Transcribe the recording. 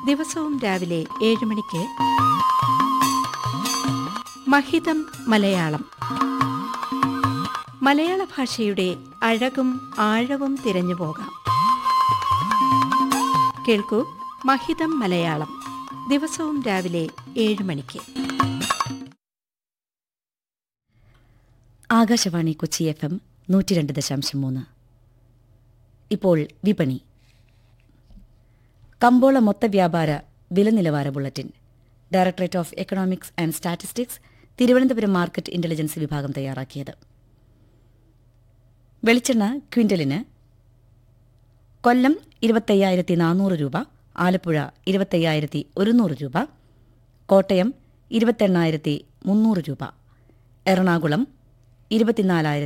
ദിവസവും രാവിലെ ഏഴ് മണിക്ക് മഹിതം മലയാളം മലയാള ഭാഷയുടെ അഴകും ആഴവും തിരഞ്ഞു പോകാം കേൾക്കൂ മഹിതം മലയാളം ദിവസവും രാവിലെ ഏഴ് മണിക്ക് ആകാശവാണി കൊച്ചി എഫ് എം നൂറ്റി രണ്ട് ദശാംശം മൂന്ന് ഇപ്പോൾ വിപണി കമ്പോള മൊത്ത വ്യാപാര വില നിലവാര bulletin directorate of economics and statistics Thiruvananthapuram market intelligence വിഭാഗം തയ്യാറാക്കിയത് വെളിച്ചെണ്ണ ക്വിന്റലിന് കൊല്ലം ഇരുപത്തയ്യായിരത്തി നാനൂറ് രൂപ ആലപ്പുഴ ഇരുപത്തയ്യായിരത്തി ഒരുന്നൂറ് രൂപ കോട്ടയം ഇരുപത്തെണ്ണായിരത്തി മുന്നൂറ് രൂപ എറണാകുളം ഇരുപത്തിനാലായിരത്തി